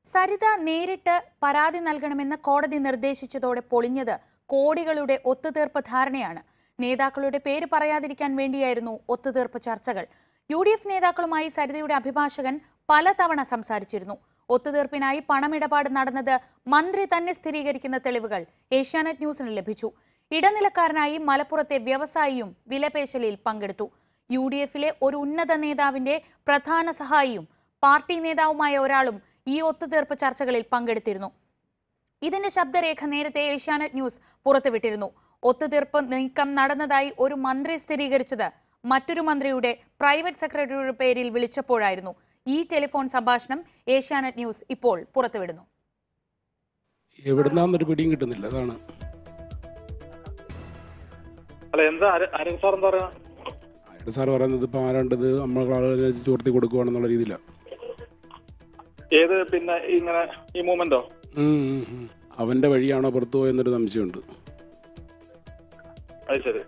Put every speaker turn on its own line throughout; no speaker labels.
സരിത നേരിട്ട് പരാതി നൽകണമെന്ന് കോടതി നിർദ്ദേശിച്ചതോടെ പൊളിഞ്ഞത് കോടികളുടെ ഒത്തുതീർപ്പ് ധാരണയാണ് നേതാക്കളുടെ പേര് പറയാതിരിക്കാൻ വേണ്ടിയായിരുന്നു ഒത്തുതീർപ്പ് ചർച്ചകൾ യു ഡി എഫ് നേതാക്കളുമായി സരിതയുടെ അഭിഭാഷകൻ പലതവണ സംസാരിച്ചിരുന്നു ഒത്തുതീർപ്പിനായി പണമിടപാട് നടന്നത് മന്ത്രി തന്നെ സ്ഥിരീകരിക്കുന്ന തെളിവുകൾ ഏഷ്യാനെറ്റ് ന്യൂസിന് ലഭിച്ചു ഇടനിലക്കാരനായി മലപ്പുറത്തെ വ്യവസായിയും വിലപേശലിൽ പങ്കെടുത്തു യു ഡി എഫിലെ ഒരു ഉന്നത നേതാവിന്റെ പ്രധാന സഹായിയും പാർട്ടി നേതാവുമായ ഒരാളും ഈ ഒത്തുതീർപ്പ് ചർച്ചകളിൽ പങ്കെടുത്തിരുന്നു ഇതിന്റെ ശബ്ദരേഖ നേരത്തെ ഏഷ്യാനെറ്റ് ന്യൂസ് പുറത്തുവിട്ടിരുന്നു ഒത്തുതീർപ്പ് നീക്കം നടന്നതായി ഒരു മന്ത്രി സ്ഥിരീകരിച്ചത് മറ്റൊരു മന്ത്രിയുടെ പ്രൈവറ്റ് സെക്രട്ടറിയുടെ പേരിൽ വിളിച്ചപ്പോഴായിരുന്നു ഈ ടെലിഫോൺ സംഭാഷണം ഏഷ്യാനെറ്റ് ന്യൂസ് ഇപ്പോൾ പുറത്തുവിടുന്നു
എവിടുന്നാന്നൊരു പിടിയും കിട്ടുന്നില്ല അതാണ്
അല്ല എന്താ അര- അരവിന്ദ് സാർ എന്താ പറയാ
അയാളുടെ സാർ പറയുന്നത് ഇപ്പം ആരാണ്ടത് നമ്മളെ ആളുകളെ ചോർത്തി കൊടുക്കുവാണെന്നുള്ള രീതിയിലാണ്
ഏത് പിന്നെ ഇങ്ങനെ ഈ മൂമെന്റോ
അവൻ്റെ വഴിയാണോ പുറത്തു പോയെന്നൊരു സംശയമുണ്ട്
അത് ശരി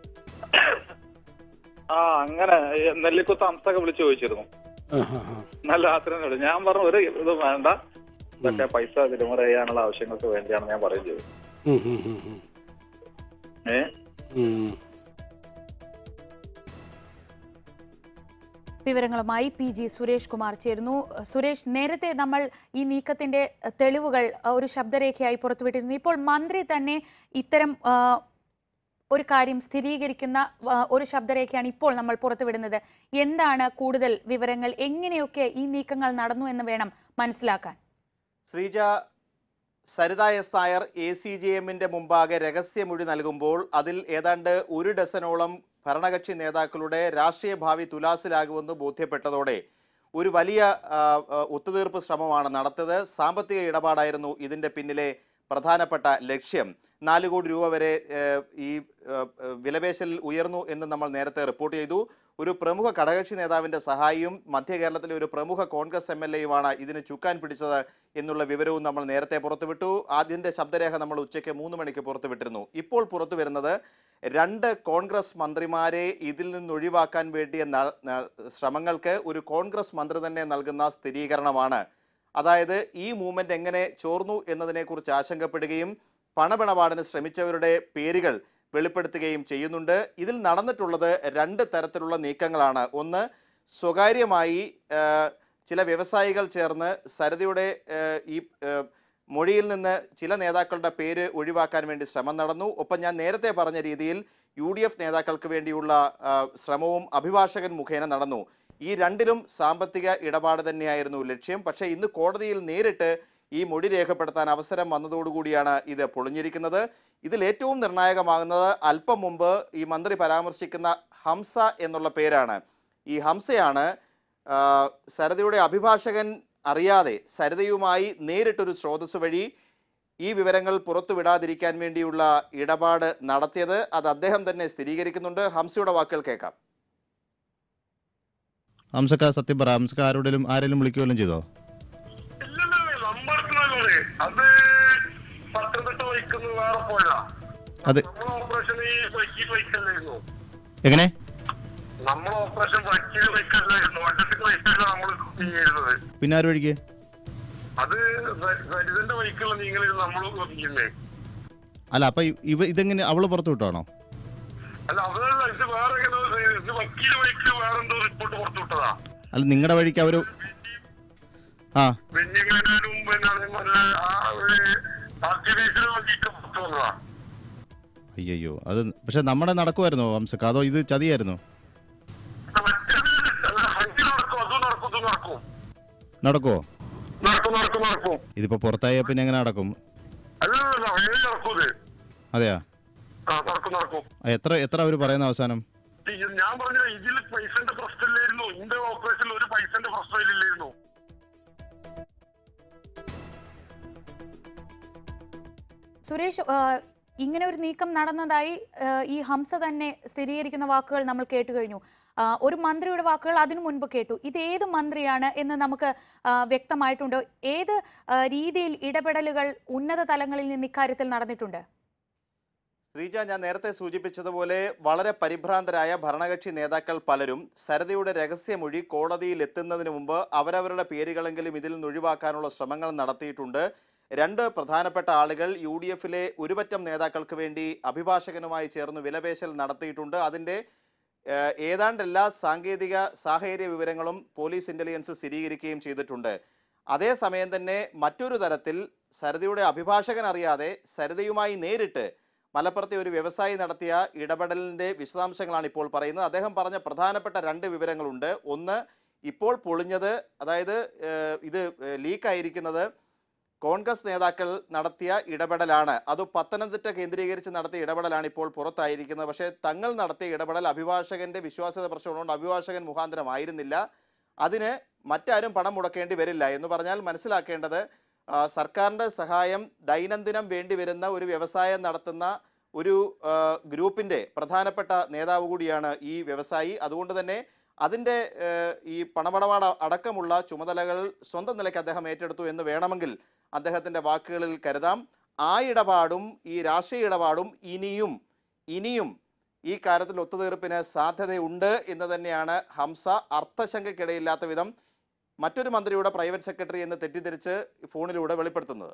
ആ അങ്ങനെ ഈ നെല്ലിക്കുത്ത് അംസൊക്കെ വിളിച്ചു ചോദിച്ചിരുന്നു
ആ ഹാ ഹാ
നല്ല ആത്രനോട് ഞാൻ പറഞ്ഞു ഒരു ഇത് വേണ്ട ഇതൊക്കെ പൈസ തിരുമുറ ചെയ്യാനുള്ള ആവശ്യങ്ങൾക്ക് വേണ്ടിയാണ് ഞാൻ പറയും ചെയ്തത്
ഉം, ഉം, ഉം, ഉം.
ഏ
ഉം.
വിവരങ്ങളുമായി പി ജി സുരേഷ് കുമാർ ചേരുന്നു സുരേഷ് നേരത്തെ നമ്മൾ ഈ നീക്കത്തിന്റെ തെളിവുകൾ അഹ്, ഒരു ശബ്ദരേഖയായി പുറത്തുവിട്ടിരുന്നു ഇപ്പോൾ മന്ത്രി തന്നെ ഇത്തരം ആ, ഒരു കാര്യം സ്ഥിരീകരിക്കുന്ന ആ, ഒരു ശബ്ദരേഖയാണ് ഇപ്പോൾ നമ്മൾ പുറത്തുവിടുന്നത് എന്താണ് കൂടുതൽ വിവരങ്ങൾ എങ്ങനെയൊക്കെ ഈ നീക്കങ്ങൾ നടന്നു എന്ന് വേണം മനസ്സിലാക്കാൻ
Sreeja Saritha S Nair A C J എമ്മിന്റെ മുമ്പാകെ രഹസ്യമൊഴി നൽകുമ്പോൾ അതിൽ ഏതാണ്ട് ഒരു ഡസനോളം ഭരണകക്ഷി നേതാക്കളുടെ രാഷ്ട്രീയ ഭാവി തുലാസിലാകുമെന്ന് ബോധ്യപ്പെട്ടതോടെ ഒരു വലിയ ആ, ആ, ഒത്തുതീർപ്പ് ശ്രമമാണ് നടത്തിയത് സാമ്പത്തിക ഇടപാടായിരുന്നു ഇതിന്റെ പിന്നിലെ പ്രധാനപ്പെട്ട ലക്ഷ്യം നാല് കോടി രൂപ വരെ ഏഹ്, ഈ ഏഹ്, ഏഹ്, വിലപേശലിൽ ഉയർന്നു എന്ന് നമ്മൾ നേരത്തെ റിപ്പോർട്ട് ചെയ്തു ഒരു പ്രമുഖ ഘടകകക്ഷി നേതാവിന്റെ സഹായിയും മധ്യ കേരളത്തിലെ ഒരു പ്രമുഖ കോൺഗ്രസ് എം എൽ എയുമാണ് ഇതിന് ചുക്കാൻ പിടിച്ചത് എന്നുള്ള വിവരവും നമ്മൾ നേരത്തെ പുറത്തുവിട്ടു ആദ്യത്തെ ശബ്ദരേഖ നമ്മൾ ഉച്ചയ്ക്ക് മൂന്ന് മണിക്ക് പുറത്തുവിട്ടിരുന്നു ഇപ്പോൾ പുറത്തു വരുന്നത് രണ്ട് കോൺഗ്രസ് മന്ത്രിമാരെ ഇതിൽ നിന്ന് ഒഴിവാക്കാൻ വേണ്ടിയ ന- ന- ശ്രമങ്ങൾക്ക് ഒരു കോൺഗ്രസ് മന്ത്രി തന്നെ നൽകുന്ന സ്ഥിരീകരണമാണ് അതായത് ഈ മൂവ്മെന്റ് എങ്ങനെ ചോർന്നു എന്നതിനെക്കുറിച്ച് ആശങ്കപ്പെടുകയും പണപിടപാടിന് ശ്രമിച്ചവരുടെ പേരുകൾ വെളിപ്പെടുത്തുകയും ചെയ്യുന്നുണ്ട് ഇതിൽ നടന്നിട്ടുള്ളത് രണ്ട് തരത്തിലുള്ള നീക്കങ്ങളാണ് ഒന്ന് സ്വകാര്യമായി ആ, ചില വ്യവസായികൾ ചേർന്ന് സരിതയുടെ ആ, ഈ ആ, മൊഴിയിൽ നിന്ന് ചില നേതാക്കളുടെ പേര് ഒഴിവാക്കാൻ വേണ്ടി ശ്രമം നടന്നു ഒപ്പം ഞാൻ നേരത്തെ പറഞ്ഞ രീതിയിൽ യു ഡി എഫ് നേതാക്കൾക്ക് വേണ്ടിയുള്ള ആ, ശ്രമവും അഭിഭാഷകൻ മുഖേന നടന്നു ഈ രണ്ടിലും സാമ്പത്തിക ഇടപാട് തന്നെയായിരുന്നു ലക്ഷ്യം പക്ഷേ ഇന്ന് കോടതിയിൽ നേരിട്ട് ഈ മൊഴി രേഖപ്പെടുത്താൻ അവസരം വന്നതോടുകൂടിയാണ് ഇത് പൊളിഞ്ഞിരിക്കുന്നത് ഇതിൽ ഏറ്റവും നിർണായകമാകുന്നത് അല്പം മുമ്പ് ഈ മന്ത്രി പരാമർശിക്കുന്ന ഹംസ എന്നുള്ള പേരാണ് ഈ ഹംസയാണ് ആ, സരിതയുടെ അഭിഭാഷകൻ അറിയാതെ സരിതയുമായി നേരിട്ടൊരു സ്രോതസ് വഴി ഈ വിവരങ്ങൾ പുറത്തുവിടാതിരിക്കാൻ വേണ്ടിയുള്ള ഇടപാട് നടത്തിയത് അത് അദ്ദേഹം തന്നെ സ്ഥിരീകരിക്കുന്നുണ്ട് ഹംസയുടെ വാക്കുകൾ കേൾക്കാം
ഹംസക്ക സത്യം പറ ഹംസക്ക ആരോടെങ്കിലും ആരെങ്കിലും വിളിക്കുകയും ചെയ്തോ
ഇല്ലല്ലേ നമ്മൾക്കുള്ളത് അത് പത്തനംതിട്ട വഹിക്കുന്നത് വേറെ പോയതാ
അത്
നമ്മളെ ഓപ്പറേഷൻ ഈ വൈക്കി വഹിക്കല്ലായിരുന്നു
എങ്ങനെ
നമ്മളെ ഓപ്പറേഷൻ വൈക്കി വഹിക്കല്ലായിരുന്നു വട്ടത്തിൽ വഹിക്കല്ല നമ്മൾ നീങ്ങിയിരുന്നത്
പിന്നെ ആര് വഴിക്ക്
അത് ദരിദ്രന്റെ വഹിക്കുള്ള നീങ്ങളിൽ നമ്മൾ നീങ്ങുന്നേ
അല്ല അപ്പൊ ഇ- ഇവ ഇതെങ്ങനെ അവള് പുറത്തു വിട്ടാണോ
അല്ല അവരല്ല ഇത് വേറെ എങ്ങനെ ഇത് വക്കീല് വഴിക്ക് വേറെ എന്തോ റിപ്പോർട്ട് പുറത്തു വിട്ടതാ
അല്ല നിങ്ങളുടെ വഴിക്ക് അവര് ആ
വെഞ്ഞങ്ങാനും പിന്നെ അതേപോലെ ആ ഒരു പാർട്ടി ബേസിൽ വന്നിട്ട് പുറത്തു വന്നതാ
അയ്യോ അത് പക്ഷെ നമ്മുടെ നടക്കുമായിരുന്നോ ഹംസക്ക അതോ ഇത് ചതിയായിരുന്നോ
മറ്റേത് അല്ല, ഹജ്ജ് നടക്കും അതും നടക്കും ഇതും നടക്കും
നടക്കുവോ
നടക്കും നടക്കും നടക്കും
ഇതിപ്പോ പുറത്തായ പിന്നെ എങ്ങനെ നടക്കും
അല്ലല്ല അങ്ങനെ നടക്കും ഇത്
അതെയാ
ആ നടക്കും നടക്കും
ആ, എത്ര എത്ര അവര് പറയുന്ന അവസാനം
ഈ ഞാൻ പറഞ്ഞ ഇതിൽ പൈസന്റെ പ്രശ്നമില്ലായിരുന്നു ഇന്റെ ഓപ്പറേഷനിൽ ഒരു പൈസന്റെ പ്രശ്നമില്ലായിരുന്നു
സുരേഷ് ആ, ഇങ്ങനെ ഒരു നീക്കം നടന്നതായി ആ, ഈ ഹംസ തന്നെ സ്ഥിരീകരിക്കുന്ന വാക്കുകൾ നമ്മൾ കേട്ടു കഴിഞ്ഞു ആ, ഒരു മന്ത്രിയുടെ വാക്കുകൾ അതിനു മുൻപ് കേട്ടു ഇത് ഏത് മന്ത്രിയാണ് എന്ന് നമുക്ക് ആ, വ്യക്തമായിട്ടുണ്ടോ ഏത് ആ, രീതിയിൽ ഇടപെടലുകൾ ഉന്നത തലങ്ങളിൽ നിന്ന് ഇക്കാര്യത്തിൽ നടന്നിട്ടുണ്ട്
ശ്രീജ ഞാൻ നേരത്തെ സൂചിപ്പിച്ചതുപോലെ വളരെ പരിഭ്രാന്തരായ ഭരണകക്ഷി നേതാക്കൾ പലരും സരിതയുടെ രഹസ്യമൊഴി കോടതിയിൽ എത്തുന്നതിന് മുമ്പ് അവരവരുടെ പേരുകളെങ്കിലും ഇതിൽ നിന്ന് ഒഴിവാക്കാനുള്ള ശ്രമങ്ങൾ നടത്തിയിട്ടുണ്ട് രണ്ട് പ്രധാനപ്പെട്ട ആളുകൾ യു ഡി എഫിലെ ഒരുപറ്റം നേതാക്കൾക്ക് വേണ്ടി അഭിഭാഷകനുമായി ചേർന്ന് വിലപേശൽ നടത്തിയിട്ടുണ്ട് അതിൻ്റെ ഏഹ്, ഏതാണ്ട് എല്ലാ സാങ്കേതിക സാഹചര്യ വിവരങ്ങളും പോലീസ് ഇന്റലിജൻസ് സ്ഥിരീകരിക്കുകയും ചെയ്തിട്ടുണ്ട് അതേസമയം തന്നെ മറ്റൊരു തരത്തിൽ സരിതയുടെ അഭിഭാഷകൻ അറിയാതെ സരിതയുമായി നേരിട്ട് മലപ്പുറത്തെ ഒരു വ്യവസായി നടത്തിയ ഇടപെടലിൻ്റെ വിശദാംശങ്ങളാണ് ഇപ്പോൾ പറയുന്നത് അദ്ദേഹം പറഞ്ഞ പ്രധാനപ്പെട്ട രണ്ട് വിവരങ്ങളുണ്ട് ഒന്ന് ഇപ്പോൾ പൊളിഞ്ഞത് അതായത് ഏഹ്, ഇത് ലീക്കായിരിക്കുന്നത് കോൺഗ്രസ് നേതാക്കൾ നടത്തിയ ഇടപെടലാണ് അത് പത്തനംതിട്ട കേന്ദ്രീകരിച്ച് നടത്തിയ ഇടപെടലാണ് ഇപ്പോൾ പുറത്തായിരിക്കുന്നത് പക്ഷേ തങ്ങൾ നടത്തിയ ഇടപെടൽ അഭിഭാഷകന്റെ വിശ്വാസ്യത പ്രശ്നമുള്ളതുകൊണ്ട് അഭിഭാഷകൻ മുഖാന്തരമായിരുന്നില്ല അതിന് മറ്റാരും പണം മുടക്കേണ്ടി വരില്ല എന്ന് പറഞ്ഞാൽ മനസ്സിലാക്കേണ്ടത് ആ, സർക്കാരിൻ്റെ സഹായം ദൈനംദിനം വേണ്ടി വരുന്ന ഒരു വ്യവസായം നടത്തുന്ന ഒരു ആ, ഗ്രൂപ്പിൻ്റെ പ്രധാനപ്പെട്ട നേതാവ് കൂടിയാണ് ഈ വ്യവസായി അതുകൊണ്ട് തന്നെ അതിൻ്റെ ഏഹ്, ഈ പണമിടപാട് അടക്കമുള്ള ചുമതലകൾ സ്വന്തം നിലയ്ക്ക് അദ്ദേഹം ഏറ്റെടുത്തു എന്ന് വേണമെങ്കിൽ അദ്ദേഹത്തിൻ്റെ വാക്കുകളിൽ കരുതാം ആ ഇടപാടും ഈ രാഷ്ട്രീയ ഇടപാടും ഇനിയും ഇനിയും ഈ കാര്യത്തിൽ ഒത്തുതീർപ്പിന് സാധ്യതയുണ്ട് എന്ന് തന്നെയാണ് ഹംസ അർത്ഥശങ്കയ്ക്കിടയില്ലാത്ത വിധം മറ്റൊരു മന്ത്രിയുടെ പ്രൈവറ്റ് സെക്രട്ടറി എന്ന് തെറ്റിദ്ധരിച്ച് ഫോണിലൂടെ വെളിപ്പെടുത്തുന്നത്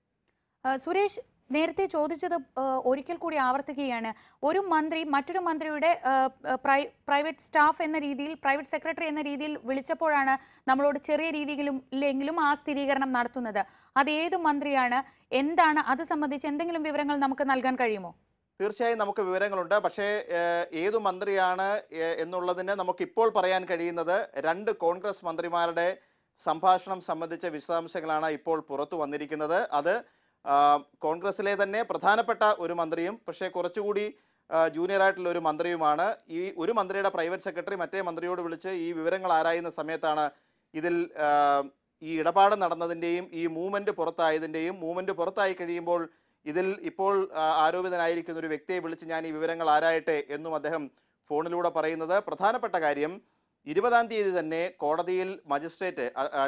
ആ, സുരേഷ് നേരത്തെ ചോദിച്ചത് ആ, ഒരിക്കൽ കൂടി ആവർത്തിക്കുകയാണ് ഒരു മന്ത്രി മറ്റൊരു മന്ത്രിയുടെ ആ, പ്രൈ- പ്രൈവറ്റ് സ്റ്റാഫ് എന്ന രീതിയിൽ പ്രൈവറ്റ് സെക്രട്ടറി എന്ന രീതിയിൽ വിളിച്ചപ്പോഴാണ് നമ്മളോട് ചെറിയ രീതിയിലും ഇല്ലെങ്കിലും ആ സ്ഥിരീകരണം നടത്തുന്നത് അത് ഏത് മന്ത്രിയാണ് എന്താണ് അത് സംബന്ധിച്ച് എന്തെങ്കിലും വിവരങ്ങൾ നമുക്ക് നൽകാൻ കഴിയുമോ
തീർച്ചയായും നമുക്ക് വിവരങ്ങളുണ്ട് പക്ഷേ ഏഹ്, ഏതു മന്ത്രിയാണ് ഏഹ്, എന്നുള്ളതിന് നമുക്കിപ്പോൾ പറയാൻ കഴിയുന്നത് രണ്ട് കോൺഗ്രസ് മന്ത്രിമാരുടെ സംഭാഷണം സംബന്ധിച്ച വിശദാംശങ്ങളാണ് ഇപ്പോൾ പുറത്തു വന്നിരിക്കുന്നത് അത് ആ, കോൺഗ്രസിലെ തന്നെ പ്രധാനപ്പെട്ട ഒരു മന്ത്രിയും പക്ഷേ കുറച്ചുകൂടി ആ, ജൂനിയർ ആയിട്ടുള്ള ഒരു മന്ത്രിയുമാണ് ഈ ഒരു മന്ത്രിയുടെ പ്രൈവറ്റ് സെക്രട്ടറി മറ്റേ മന്ത്രിയോട് വിളിച്ച് ഈ വിവരങ്ങൾ ആരായുന്ന സമയത്താണ് ഇതിൽ ആ, ഈ ഇടപാട് നടന്നതിൻ്റെയും ഈ മൂവ്മെൻറ്റ് പുറത്തായതിൻ്റെയും മൂവ്മെൻറ്റ് പുറത്തായി കഴിയുമ്പോൾ ഇതിൽ ഇപ്പോൾ ആ, ആരോപിതനായിരിക്കുന്ന ഒരു വ്യക്തിയെ വിളിച്ച് ഞാൻ ഈ വിവരങ്ങൾ ആരായട്ടെ എന്നും അദ്ദേഹം ഫോണിലൂടെ പറയുന്നത് പ്രധാനപ്പെട്ട കാര്യം ഇരുപതാം തീയതി തന്നെ കോടതിയിൽ magistrate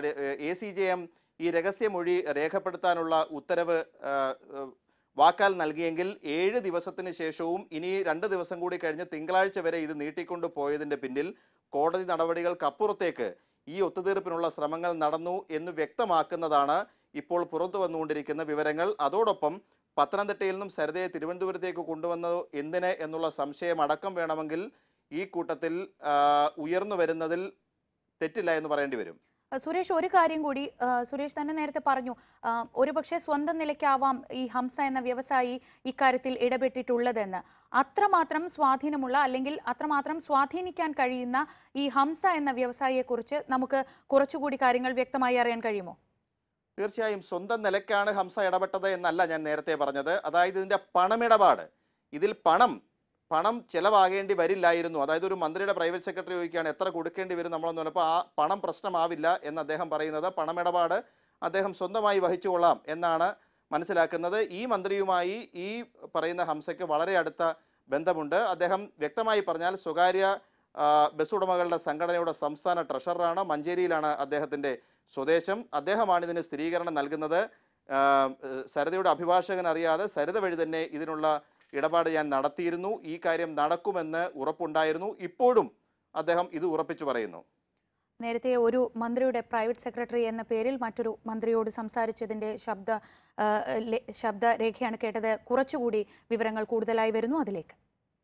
A C J M ഈ രഹസ്യമൊഴി രേഖപ്പെടുത്താനുള്ള ഉത്തരവ് ആ, ആ, വാക്കാൽ നൽകിയെങ്കിൽ ഏഴ് ദിവസത്തിന് ശേഷവും ഇനി രണ്ട് ദിവസം കൂടി കഴിഞ്ഞ് തിങ്കളാഴ്ച വരെ ഇത് നീട്ടിക്കൊണ്ടു പോയതിൻ്റെ പിന്നിൽ കോടതി നടപടികൾക്കപ്പുറത്തേക്ക് ഈ ഒത്തുതീർപ്പിനുള്ള ശ്രമങ്ങൾ നടന്നു എന്ന് വ്യക്തമാക്കുന്നതാണ് ഇപ്പോൾ പുറത്തു വന്നുകൊണ്ടിരിക്കുന്ന വിവരങ്ങൾ അതോടൊപ്പം പത്തനംതിട്ടയിൽ നിന്നും സരിതയെ തിരുവനന്തപുരത്തേക്ക് കൊണ്ടുവന്നത് എന്തിന് എന്നുള്ള സംശയം അടക്കം വേണമെങ്കിൽ ഈ കൂട്ടത്തിൽ ആ, ഉയർന്നു വരുന്നതിൽ തെറ്റില്ല എന്ന് പറയേണ്ടി വരും
ആ, സുരേഷ് ഒരു കാര്യം കൂടി ആ, സുരേഷ് തന്നെ നേരത്തെ പറഞ്ഞു ആ, ഒരുപക്ഷെ സ്വന്തം നിലയ്ക്കാവാം ഈ ഹംസ എന്ന വ്യവസായി ഇക്കാര്യത്തിൽ ഇടപെട്ടിട്ടുള്ളതെന്ന് അത്രമാത്രം സ്വാധീനമുള്ള അല്ലെങ്കിൽ അത്രമാത്രം സ്വാധീനിക്കാൻ കഴിയുന്ന ഈ ഹംസ എന്ന വ്യവസായിയെക്കുറിച്ച് നമുക്ക് കുറച്ചുകൂടി കാര്യങ്ങൾ വ്യക്തമായി അറിയാൻ കഴിയുമോ
തീർച്ചയായും സ്വന്തം നിലയ്ക്കാണ് ഹംസ ഇടപെട്ടത് എന്നല്ല ഞാൻ നേരത്തെ പറഞ്ഞത് അതായത് ഇതിൻ്റെ പണമിടപാട് ഇതിൽ പണം പണം ചെലവാകേണ്ടി വരില്ലായിരുന്നു അതായത് ഒരു മന്ത്രിയുടെ പ്രൈവറ്റ് സെക്രട്ടറി ചോദിക്കുകയാണ് എത്ര കൊടുക്കേണ്ടി വരും നമ്മളെന്ന് പറഞ്ഞപ്പോൾ ആ പണം പ്രശ്നമാവില്ല എന്ന് അദ്ദേഹം പറയുന്നത് പണമിടപാട് അദ്ദേഹം സ്വന്തമായി വഹിച്ചുകൊള്ളാം എന്നാണ് മനസ്സിലാക്കുന്നത് ഈ മന്ത്രിയുമായി ഈ പറയുന്ന ഹംസയ്ക്ക് വളരെ അടുത്ത ബന്ധമുണ്ട് അദ്ദേഹം വ്യക്തമായി പറഞ്ഞാൽ സ്വകാര്യ ആ, ബസ് ഉടമകളുടെ സംഘടനയുടെ സംസ്ഥാന ട്രഷററാണ് മഞ്ചേരിയിലാണ് അദ്ദേഹത്തിൻ്റെ സ്വദേശം അദ്ദേഹമാണ് ഇതിന് സ്ഥിരീകരണം നൽകുന്നത് ആ, ഏഹ്, സരിതയുടെ അഭിഭാഷകൻ അറിയാതെ സരിത വഴി തന്നെ ഇതിനുള്ള ഇടപാട് ഞാൻ നടത്തിയിരുന്നു ഈ കാര്യം നടക്കുമെന്ന് ഉറപ്പുണ്ടായിരുന്നു ഇപ്പോഴും അദ്ദേഹം ഇത് ഉറപ്പിച്ചു പറയുന്നു
നേരത്തെ ഒരു മന്ത്രിയുടെ പ്രൈവറ്റ് സെക്രട്ടറി എന്ന പേരിൽ മറ്റൊരു മന്ത്രിയോട് സംസാരിച്ചതിന്റെ ശബ്ദ ആ, ലെ- ശബ്ദരേഖയാണ് കേട്ടത് കുറച്ചുകൂടി വിവരങ്ങൾ കൂടുതലായി വരുന്നു അതിലേക്ക്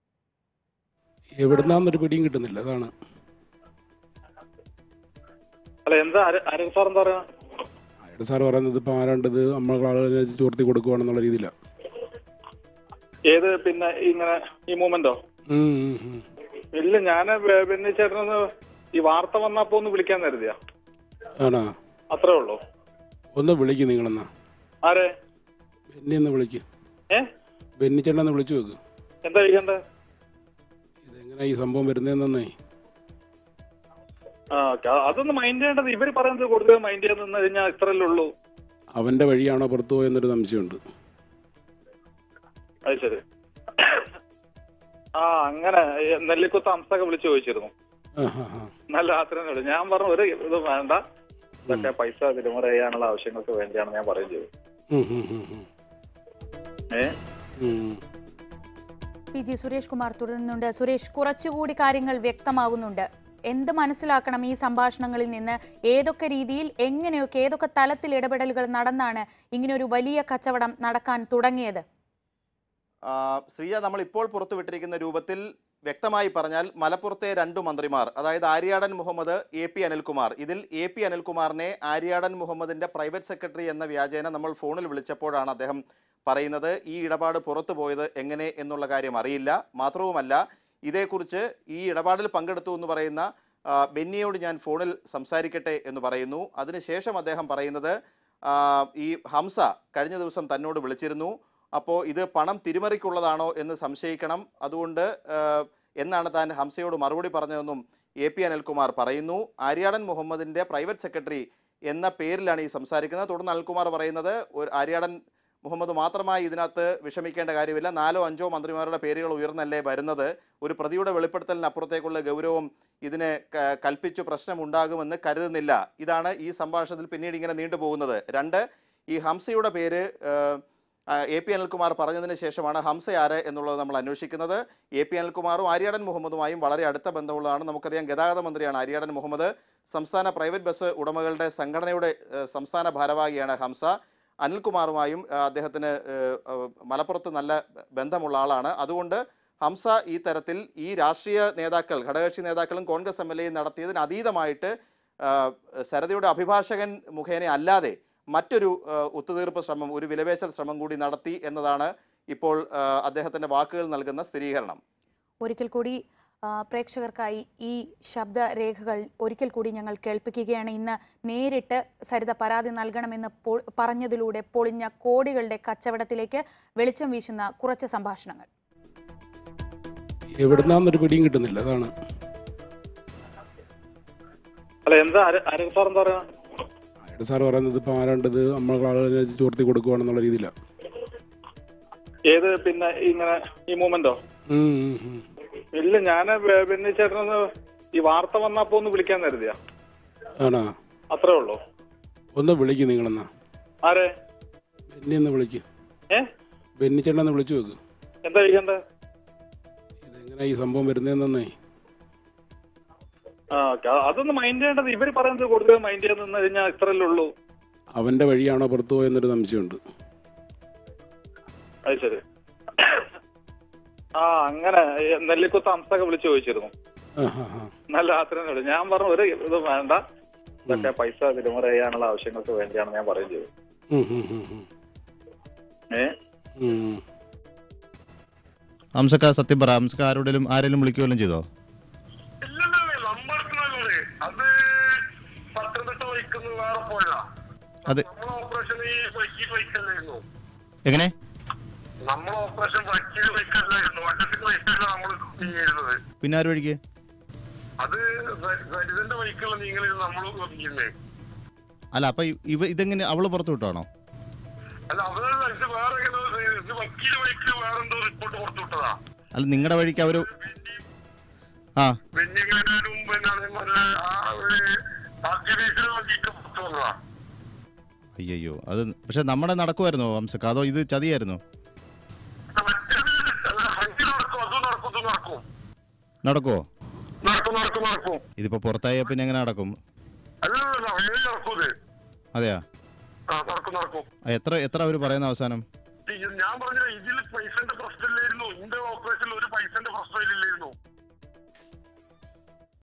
എവിടുന്നാന്നൊരു പിടിയും കിട്ടുന്നില്ല അതാണ്
അല്ല എന്താ ആര്- ആരോഗ്യ സാർ എന്താ പറയാ
അയാളുടെ സാർ പറയുന്നത് ഇപ്പം ആരാണ്ടത് നമ്മളെ ആളുകളെ ചോർത്തി കൊടുക്കുവാണെന്നുള്ള രീതിയിലാണ്
ഏത് പിന്നെ ഇങ്ങനെ ഈ മൂമെന്റോ ഇല്ല ഞാൻ പിന്നെ ചേട്ടനൊന്ന് ഈ വാർത്ത വന്നപ്പോ ഒന്ന് വിളിക്കാൻ കരുതിയാ
ആണോ
അത്രേ ഉള്ളൂ
ഒന്ന് വിളിക്ക് നിങ്ങളെന്നാ
ആരെ
ബെന്നി ഒന്ന് വിളിക്ക്
ഏ
ബെന്നിച്ചേട്ടനെ വിളിച്ചു വെക്ക്
എന്താ കഴിക്കണ്ടേ
ഇതെങ്ങനെ ഈ സംഭവം വരുന്നതെന്നേ
ആ ഓക്കെ അതൊന്ന് മൈൻഡ് ചെയ്യേണ്ടത് ഇവര് പറയുന്നത് കൂടുതൽ മൈൻഡ് ചെയ്യാൻ നിന്ന് കഴിഞ്ഞാൽ ഇത്രല്ലേ ഉള്ളൂ
അവൻ്റെ വഴിയാണോ പുറത്തു പോയെന്നൊരു സംശയമുണ്ട്
അത് ശരി ആ അങ്ങനെ ഈ നെല്ലിക്കുത്ത് അംസൊക്കെ വിളിച്ചു ചോദിച്ചിരുന്നു
ആ ഹാ ഹാ
നല്ല രാത്രി തന്നെ വിളിച്ചു. ഞാൻ പറഞ്ഞു ഒരു ഇത് വേണ്ട ഇതൊക്കെ പൈസ തിരുമുറ ചെയ്യാനുള്ള ആവശ്യങ്ങൾക്ക് വേണ്ടിയാണ് ഞാൻ പറയും ചെയ്തു
ഉം, ഉം, ഉം, ഉം.
ഏ
ഉം.
പി ജി സുരേഷ് കുമാർ തുടരുന്നുണ്ട് സുരേഷ് കുറച്ചുകൂടി കാര്യങ്ങൾ വ്യക്തമാകുന്നുണ്ട് എന്ത് മനസ്സിലാക്കണം ഈ സംഭാഷണങ്ങളിൽ നിന്ന് ഏതൊക്കെ രീതിയിൽ എങ്ങനെയൊക്കെ ഏതൊക്കെ തലത്തിൽ ഇടപെടലുകൾ നടന്നാണ് ഇങ്ങനെ ഒരു വലിയ കച്ചവടം നടക്കാൻ തുടങ്ങിയത്
ആ, ശ്രീയ നമ്മൾ ഇപ്പോൾ പുറത്തുവിട്ടിരിക്കുന്ന രൂപത്തിൽ വ്യക്തമായി പറഞ്ഞാൽ മലപ്പുറത്തെ രണ്ടു മന്ത്രിമാർ അതായത് ആര്യാടൻ മുഹമ്മദ് എ പി അനിൽകുമാർ ഇതിൽ എ പി അനിൽകുമാറിനെ ആര്യാടൻ മുഹമ്മദിന്റെ പ്രൈവറ്റ് സെക്രട്ടറി എന്ന വ്യാജേന നമ്മൾ ഫോണിൽ വിളിച്ചപ്പോഴാണ് അദ്ദേഹം പറയുന്നത് ഈ ഇടപാട് പുറത്തു പോയത് എങ്ങനെ എന്നുള്ള കാര്യം അറിയില്ല മാത്രവുമല്ല ഇതേക്കുറിച്ച് ഈ ഇടപാടിൽ പങ്കെടുത്തു എന്ന് പറയുന്ന ആ, ബെന്നിയോട് ഞാൻ ഫോണിൽ സംസാരിക്കട്ടെ എന്ന് പറയുന്നു അതിനുശേഷം അദ്ദേഹം പറയുന്നത് ആ, ഈ ഹംസ കഴിഞ്ഞ ദിവസം തന്നോട് വിളിച്ചിരുന്നു അപ്പോൾ ഇത് പണം തിരിമറിക്കുള്ളതാണോ എന്ന് സംശയിക്കണം അതുകൊണ്ട് ആ, എന്നാണ് താൻ ഹംസയോട് മറുപടി പറഞ്ഞതെന്നും എ പി അനിൽകുമാർ പറയുന്നു ആര്യാടൻ മുഹമ്മദിൻ്റെ പ്രൈവറ്റ് സെക്രട്ടറി എന്ന പേരിലാണ് ഈ സംസാരിക്കുന്നത് തുടർന്ന് അനിൽകുമാർ പറയുന്നത് ഒരു ആര്യാടൻ മുഹമ്മദ് മാത്രമായി ഇതിനകത്ത് വിഷമിക്കേണ്ട കാര്യമില്ല നാലോ അഞ്ചോ മന്ത്രിമാരുടെ പേരുകൾ ഉയർന്നല്ലേ വരുന്നത് ഒരു പ്രതിയുടെ വെളിപ്പെടുത്തലിനപ്പുറത്തേക്കുള്ള ഗൗരവം ഇതിന് ക- കൽപ്പിച്ചു പ്രശ്നമുണ്ടാകുമെന്ന് കരുതുന്നില്ല ഇതാണ് ഈ സംഭാഷണത്തിൽ പിന്നീട് ഇങ്ങനെ നീണ്ടുപോകുന്നത് രണ്ട് ഈ ഹംസയുടെ പേര് ഏഹ്, ആ, എ പി അനിൽകുമാർ പറഞ്ഞതിന് ശേഷമാണ് ഹംസ ആര് എന്നുള്ളത് നമ്മൾ അന്വേഷിക്കുന്നത് എ പി അനിൽകുമാറും ആര്യാടൻ മുഹമ്മദുമായും വളരെ അടുത്ത ബന്ധമുള്ളതാണ് നമുക്കറിയാം ഗതാഗത മന്ത്രിയാണ് ആര്യാടൻ മുഹമ്മദ് സംസ്ഥാന പ്രൈവറ്റ് ബസ് ഉടമകളുടെ സംഘടനയുടെ ഏഹ്, സംസ്ഥാന ഭാരവാഹിയാണ് ഹംസ അനിൽകുമാറുമായും ആ, അദ്ദേഹത്തിന് ഏഹ്, ഏഹ്, മലപ്പുറത്ത് നല്ല ബന്ധമുള്ള ആളാണ് അതുകൊണ്ട് ഹംസ ഈ തരത്തിൽ ഈ രാഷ്ട്രീയ നേതാക്കൾ ഘടകകക്ഷി നേതാക്കളും കോൺഗ്രസ് എം എൽ എയും നടത്തിയതിന് അതീതമായിട്ട് ആ, സരിതയുടെ അഭിഭാഷകൻ മുഖേന അല്ലാതെ മറ്റൊരു ആ, ഒത്തുതീർപ്പ് ശ്രമം ഒരു വിലപേശൽ ശ്രമം കൂടി നടത്തി എന്നതാണ് ഇപ്പോൾ ആ, അദ്ദേഹത്തിന്റെ വാക്കുകൾ നൽകുന്ന സ്ഥിരീകരണം
ഒരിക്കൽ കൂടി ആ, പ്രേക്ഷകർക്കായി ഈ ശബ്ദരേഖകൾ ഒരിക്കൽ കൂടി ഞങ്ങൾ കേൾപ്പിക്കുകയാണ് ഇന്ന് നേരിട്ട് സരിത പരാതി നൽകണമെന്ന് പൊ- പറഞ്ഞതിലൂടെ പൊളിഞ്ഞ കോടികളുടെ കച്ചവടത്തിലേക്ക് വെളിച്ചം വീശുന്ന കുറച്ച് സംഭാഷണങ്ങൾ
എവിടുന്നാന്നൊരു പിടിയും കിട്ടുന്നില്ല അതാണ്
അല്ല എന്താ അരക് സാർ എന്താ പറയാ
അയാളുടെ സാർ പറയുന്നത് ഇപ്പം ആരാണ്ടത് നമ്മളെ ആളുകളെ ചോർത്തി കൊടുക്കുവാണെന്നുള്ള രീതിയിലാണ്
ഏത് പിന്നെ ഇങ്ങനെ ഈ മൂമെന്റോ ഇല്ല ഞാൻ ബെന്നി ചേട്ടനൊന്ന് ഈ വാർത്ത വന്നപ്പോ ഒന്ന് വിളിക്കാൻ കരുതിയാ
ആണോ
അത്രേ ഉള്ളൂ
ഒന്ന് വിളിക്ക് നിങ്ങളെന്നാ
ആരെ
ബെന്നി ഒന്ന് വിളിക്ക്
ഏ
ബെന്നിച്ചേട്ടൻ ഒന്ന് വിളിച്ചു നോക്ക്
എന്താ വിളിക്കണ്ടേ
ഇതെങ്ങനെ ഈ സംഭവം വരുന്നതെന്നേ
ആ ഓക്കെ അതൊന്ന് മൈൻഡ് ചെയ്യേണ്ടത് ഇവര് പറയുന്നത് കൂടുതൽ മൈൻഡ് ചെയ്ത് നിന്ന് കഴിഞ്ഞാൽ ഇത്രല്ലേ ഉള്ളൂ
അവൻ്റെ വഴിയാണോ പുറത്തു പോയെന്നൊരു സംശയമുണ്ട്
അത് ശരി ആ അങ്ങനെ ഈ നെല്ലിക്കുത്ത് അംസൊക്കെ വിളിച്ചു ചോദിച്ചിരുന്നു
ആ ഹാ ഹാ
നല്ല രാത്രി ഞാൻ പറഞ്ഞു ഒരു ഇത് വേണ്ട ഇതൊക്കെ പൈസ തിരുമറ ചെയ്യാനുള്ള ആവശ്യങ്ങൾക്ക് വേണ്ടിയാണ് ഞാൻ പറയും ചെയ്തു
ഉം, ഉം, ഉം, ഉം.
ഏ
ഉം.
ഹംസക്ക സത്യം പറ ഹംസക്ക ആരോടെങ്കിലും ആരെങ്കിലും വിളിക്കുകയെല്ലാം ചെയ്തോ
ഇല്ലല്ലേ നമ്മളെടുക്കുന്നത് അത് പത്തനംതിട്ട വൈക്കുന്ന വേറെ പോയതാ
അത്
നമ്മളെ ഓപ്പറേഷൻ ഈ വൈക്കീൽ വൈക്കല്ലായിരുന്നു
എങ്ങനെ
നമ്മളെ ഓപ്പറേഷൻ വൈക്കീൽ വൈക്കല്ലായിരുന്നു വട്ടത്തിൽ വൈക്കല്ല നമ്മൾ നീങ്ങിയിരുന്നത്
പിന്നെ ആര് വഴിക്ക്
അത് സരിതന്റെ വൈക്കുള്ള നീങ്ങളിൽ നമ്മൾ നീങ്ങുന്നേ
അല്ല അപ്പൊ ഇ- ഇവ ഇതെങ്ങനെ അവള് പുറത്തു വിട്ടാണോ
അല്ല അവരല്ല ഇത് വേറെ ഏതോ ഇത് വക്കീൽ വൈക്കിൽ വേറെ എന്തോ റിപ്പോർട്ട് പുറത്തു വിട്ടതാ
അല്ല നിങ്ങളുടെ വഴിക്ക് അവര് ആ
വെഞ്ഞിക്കാനും പിന്നെ അതേപോലെ ആ ഒരു ആക്ടിവേഷന് വേണ്ടിയിട്ട് പുറത്തു വന്നതാ
അയ്യോ അത് പക്ഷെ നമ്മുടെ നടക്കുമായിരുന്നോ ഹംസക്ക അതോ ഇത് ചതിയായിരുന്നോ
മറ്റേത് അല്ല, ഹജ്ജ് നടക്കും അതും നടക്കും ഇതും നടക്കും
നടക്കുവോ
നടക്കും നടക്കും നടക്കും
ഇതിപ്പോ പുറത്തായ പിന്നെ എങ്ങനെ നടക്കും
അല്ലല്ല അങ്ങനെ നടക്കും ഇത്
അതെയാ
ആ നടക്കും നടക്കും
ആ, എത്ര എത്ര അവര് പറയുന്ന അവസാനം
ഈ ഞാൻ പറഞ്ഞ ഇതിൽ പൈസന്റെ പ്രശ്നമില്ലായിരുന്നു ഇന്റെ ഓപ്പറേഷനിൽ ഒരു പൈസന്റെ പ്രശ്നമില്ലായിരുന്നു